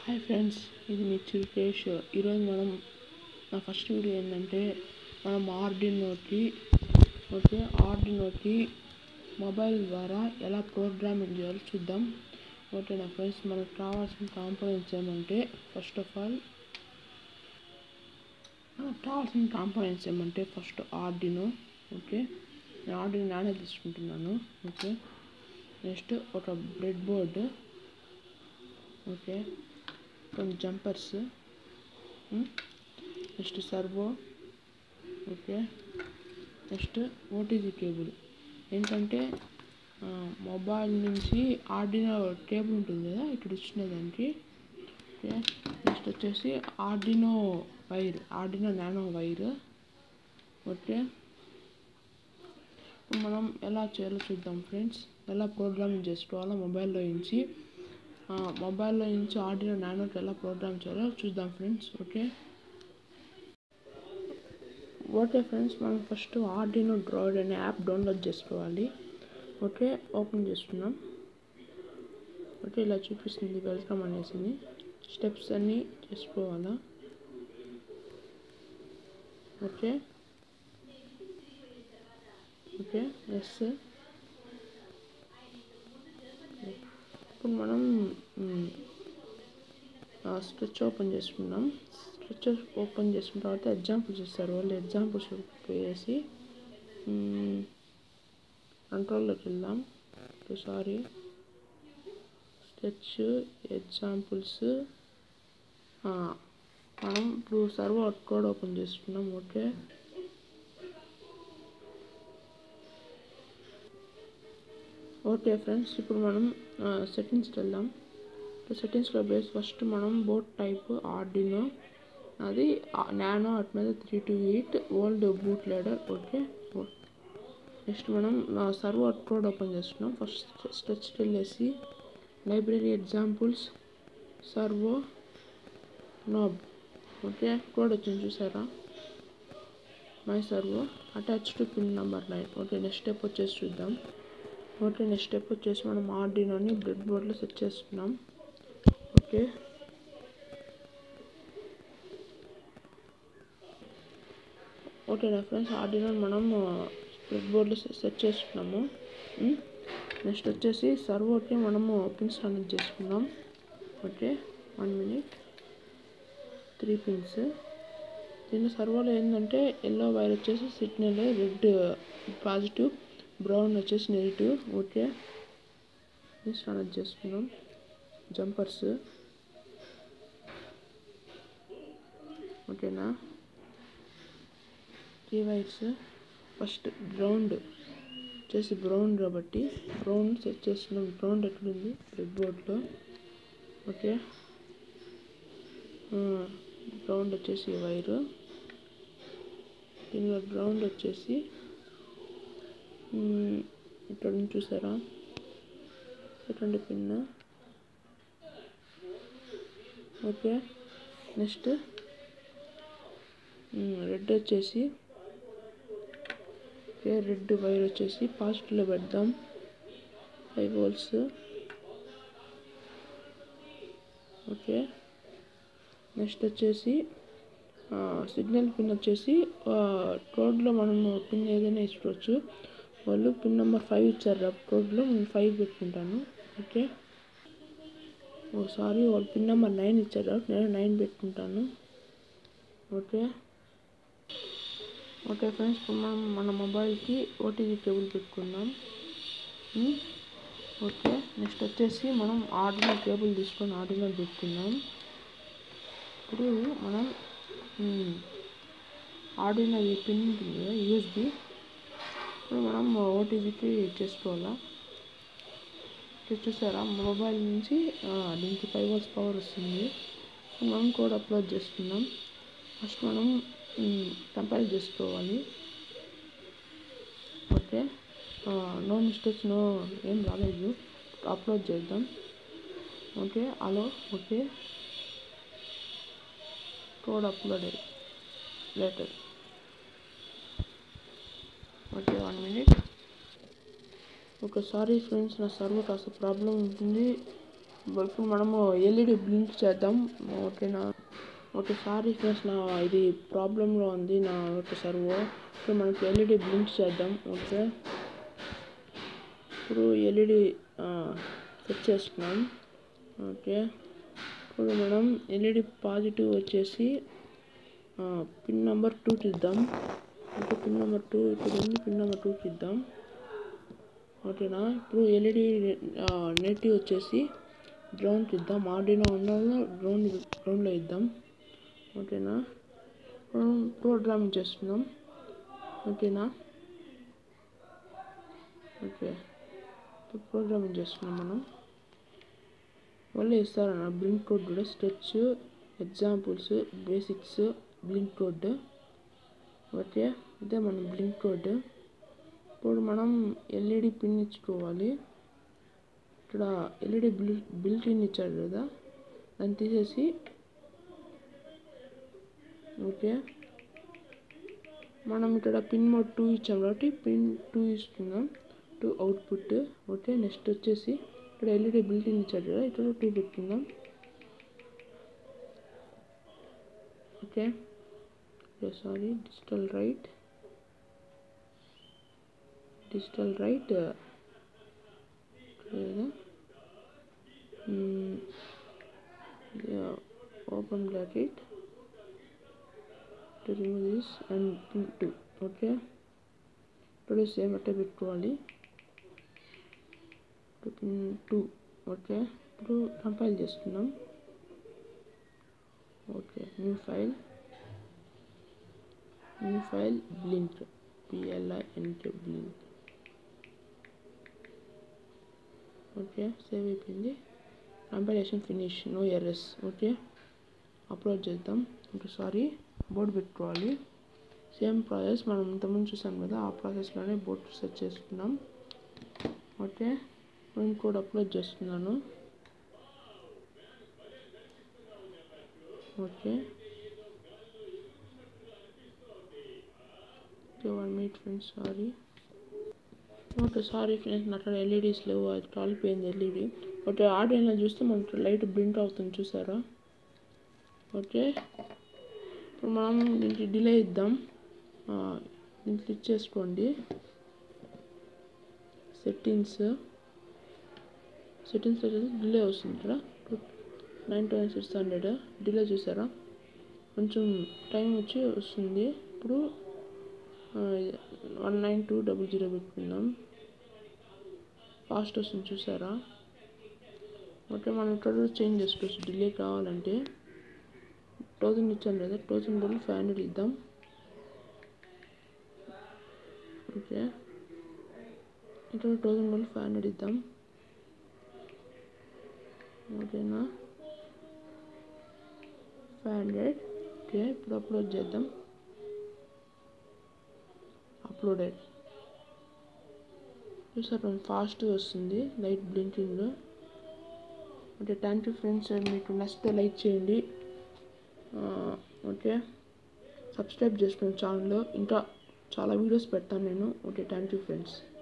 hi friends ఇది మీ చిరుకేష్ ఈరోజు మనం నా ఫస్ట్ వీడియో ఏంటంటే మనం ఆర్డినోకి ఓకే ఆర్డినోకి మొబైల్ ద్వారా ఎలా ప్రోగ్రామింగ్ చేయాలో చూద్దాం ఓకే నా ఫ్రెండ్స్ మనకు కావాల్సిన కాంపోనెంట్స్ ఏమంటే ఫస్ట్ ఆఫ్ ఆల్ మనకు కావాల్సిన కాంపోనెంట్స్ ఏమంటే ఫస్ట్ ఆర్డినో ఓకే నేను ఆర్డినో నానే తీసుకుంటున్నాను ఓకే నెక్స్ట్ ఒక బ్రెడ్ బోర్డు ఓకే కొన్ని jumpers next servo okay next OTG cable ఏంటంటే మొబైల్ నుంచి ఆర్డినో కేబుల్ ఉంటుంది కదా ఇక్కడ ఇచ్చిన దానికి ఓకే నెక్స్ట్ వచ్చేసి Arduino wire Arduino nano wire okay ఇప్పుడు మనం ఎలా చేయాలో చూద్దాం ఫ్రెండ్స్ ఎలా ప్రోగ్రామింగ్ చేసుకోవాలో మొబైల్లో నుంచి మొబైల్లో నుంచి ఆడియో నానోకి ఎలా ప్రోగ్రామ్ చేయాలో చూద్దాం ఫ్రెండ్స్ ఓకే ఓకే ఫ్రెండ్స్ మనం ఫస్ట్ ఆర్డినో డ్రాయిడ్ అనే యాప్ డౌన్లోడ్ చేసుకోవాలి ఓకే ఓపెన్ చేస్తున్నాం ఓకే ఇలా చూపిస్తుంది వెల్కమ్ అనేసి స్టెప్స్ అన్నీ చేసుకోవాలా ఓకే ఓకే ఎస్ ఇప్పుడు మనం స్కెచ్ ఓపెన్ చేసుకున్నాం స్కెచ్ ఓపెన్ చేసుకున్న తర్వాత ఎగ్జాంపుల్స్ ఇస్తారు వాళ్ళు ఎగ్జాంపుల్స్ వేసి కంట్రోల్లోకి వెళ్దాం సారీ స్కెచ్ ఎగ్జాంపుల్స్ మనం ఇప్పుడు సర్వర్ కోడ్ ఓపెన్ చేసుకున్నాం ఓకే ఓకే ఫ్రెండ్స్ ఇప్పుడు మనం సెట్టింగ్స్కి వెళ్దాం సెట్టింగ్స్లో బేస్ ఫస్ట్ మనం బోట్ టైప్ ఆర్డినో అది నానో అట్ మీద three two eight old bootloader okay next మనం సర్వర్ కోడ్ ఓపెన్ చేస్తున్నాం ఫస్ట్ స్టెచ్కి వెళ్ళేసి library examples servo knob okay code వచ్చింది చూసారా my servo attach to pin number nine okay next step వచ్చేసి చూద్దాం ఓకే నెక్స్ట్ స్టెప్ వచ్చేసి మనం ఆర్డినోని బ్రెడ్ బోర్డ్లో సెట్ చేసుకున్నాం ఓకే ఓకే ఫ్రెండ్స్ ఆర్డినో మనం బ్రెడ్ బోర్డ్లో సెట్ చేసుకున్నాము నెక్స్ట్ వచ్చేసి సర్వర్కి మనము పిన్స్ కనెక్ట్ చేసుకున్నాం okay one minute three pins దీని సర్వర్లో ఏంటంటే ఎల్లో వైర్ వచ్చేసి సిగ్నల్ రెడ్ పాజిటివ్ బ్రౌన్ వచ్చేసి నెగిటివ్ ఓకే నెక్స్ట్ కనెక్ట్ చేసుకున్నాం జంపర్స్ ఓకేనా త్రీ వైర్స్ ఫస్ట్ గ్రౌండ్ వచ్చేసి బ్రౌన్ కాబట్టి బ్రౌన్ సెట్ చేస్తున్నాం గ్రౌండ్ ఎక్కడుంది రెడ్ బోర్డ్లో ఓకే గ్రౌండ్ వచ్చేసి వైరు దీనిలో గ్రౌండ్ వచ్చేసి ఇక్కడ నుంచి చూసారా second pin okay next red వచ్చేసి ఓకే రెడ్ వైర్ వచ్చేసి పాజిటివ్లో పెడదాం ఫైవ్ వోల్ట్స్ ఓకే నెక్స్ట్ వచ్చేసి సిగ్నల్ పిన్ వచ్చేసి కోడ్లో మనం పిన్ ఏదైనా ఇచ్చుకోవచ్చు వాళ్ళు పిన్ నెంబర్ ఫైవ్ ఇచ్చారు కోడ్లో నేను ఫైవ్ పెట్టుకుంటాను ఓకే ఓ సారీ వాళ్ళు పిన్ నెంబర్ నైన్ ఇచ్చారు నేను నైన్ పెట్టుకుంటాను ఓకే ఓకే ఫ్రెండ్స్ ఇప్పుడు మనం మన మొబైల్కి ఓటీజీ కేబుల్ పెట్టుకుందాం ఓకే నెక్స్ట్ వచ్చేసి మనం ఆర్డినో కేబుల్ తీసుకొని ఆర్డినో పెట్టుకుందాం ఇప్పుడు మనం ఆర్డినో ఈ పిన్ ఉంటుంది కదా యూఎస్బి ఇప్పుడు మనం ఓటీజీకి చేసుకోవాలా చూసారా మొబైల్ నుంచి దీనికి ఫైవ్ అవర్స్ పవర్ వస్తుంది మనం కోడ్ అప్లోడ్ చేసుకుందాం ఫస్ట్ మనం కంపైల్ చేసుకోవాలి ఓకే నో మిస్టేక్స్ నో ఏం రాలేదు అప్లోడ్ చేద్దాం okay hello okay code upload later okay one minute okay sorry friends నా సర్వర్ కాస్త ప్రాబ్లం ఉంటుంది ఇప్పుడు మనము ఎల్ఈడి బ్లింక్ చేద్దాం ఓకేనా ఓకే సారీ ఫ్రెండ్స్ నా ఇది ప్రాబ్లంలో ఉంది నా ఒక సర్వో ఇప్పుడు మనకి ఎల్ఈడి బ్లింక్ చేద్దాం ఓకే ఇప్పుడు ఎల్ఈడి సెట్ చేస్తున్నాం ఓకే ఇప్పుడు మనం ఎల్ఈడి పాజిటివ్ వచ్చేసి పిన్ నెంబర్ టూ ఇద్దాం ఓకే పిన్ నెంబర్ టూ ఇక్కడ ఉంది పిన్ నెంబర్ టూకి ఇద్దాం ఓకేనా ఇప్పుడు ఎల్ఈడి నెగిటివ్ వచ్చేసి గ్రౌండ్కి ఇద్దాం ఆర్డినో ఉన్న గ్రౌండ్ గ్రౌండ్లో ఇద్దాం ఓకేనా మనం ప్రోగ్రామింగ్ చేస్తున్నాం ఓకేనా ఓకే ఇప్పుడు ప్రోగ్రామింగ్ చేస్తున్నాం మనం మళ్ళీ ఇస్తారన్న బ్లింక్ కోడ్ కూడా sketch examples basics blink code okay ఇదే మన బ్లింక్ కోడ్ ఇప్పుడు మనం ఎల్ఈడి పిన్ ఇచ్చుకోవాలి ఇక్కడ ఎల్ఈడి బిల్ బిల్ట్ ఇన్ ఇచ్చాడు కదా దాన్ని తీసేసి ఓకే మనం ఇక్కడ పిన్ మోడ్ టూ ఇచ్చాం కాబట్టి పిన్ టూ ఇస్తున్నాం టూ అవుట్పుట్ ఓకే నెక్స్ట్ వచ్చేసి ఇక్కడ ఎల్ఈడి బిల్ట్ ఇన్ ఇచ్చాడు కదా ఇక్కడ టూ పెట్టుకుందాం okay sorry digital write digital write open bracket to remove this and pin 2 okay ఇప్పుడు సేమ్ అట్టే పెట్టుకోవాలి పిన్ టూ ఓకే ఇప్పుడు కంపైల్ చేస్తున్నాం okay new file new file blink P L I N K blink okay save అయిపోయింది compilation finish no errors okay upload చేద్దాం okay sorry board పెట్టుకోవాలి same process మనం ఇంతకుముందు చూసాం కదా ఆ ప్రాసెస్లోనే బోర్డు సెట్ చేసుకున్నాం ఓకే నేను కూడా అప్లోడ్ చేస్తున్నాను okay okay one minute friends sorry okay sorry friends నా ఎల్ఈడీస్ లేవు అది కాలిపోయింది ఎల్ఈడి ఓకే ఆడియోలో చూస్తే మనకు లైట్ బ్లింక్ అవుతుంది చూసారా ఓకే ఇప్పుడు మనం దీనికి డిలే ఇద్దాం దీన్ని క్లిక్ చేసుకోండి సెట్టింగ్స్ సెట్టింగ్స్ వచ్చేసి డిలే వస్తుంది ఇక్కడ nine thousand six hundred delay చూసారా కొంచెం టైం వచ్చి వస్తుంది ఇప్పుడు one nine two double zero పెట్టుకుందాం ఫాస్ట్ వస్తుంది చూసారా ఓకే మనం ఇక్కడ చేంజ్ చేసుకోవచ్చు డిలే కావాలంటే థౌజండ్ ఇచ్చాను కదా థౌజండ్ బదులు ఫైవ్ హండ్రెడ్ ఇద్దాం ఓకే ఇక్కడ థౌజండ్ బదులు ఫైవ్ హండ్రెడ్ ఇద్దాం ఓకేనా ఫైవ్ హండ్రెడ్ ఓకే ఇప్పుడు అప్లోడ్ చేద్దాం అప్లోడెడ్ చూసారు ఫాస్ట్ వస్తుంది light blinking okay thank you friends మీకు నచ్చితే లైక్ చేయండి ఓకే సబ్స్క్రైబ్ చేసుకోండి ఛానల్లో ఇంకా చాలా వీడియోస్ పెడతాను నేను ఓకే థ్యాంక్ యూ ఫ్రెండ్స్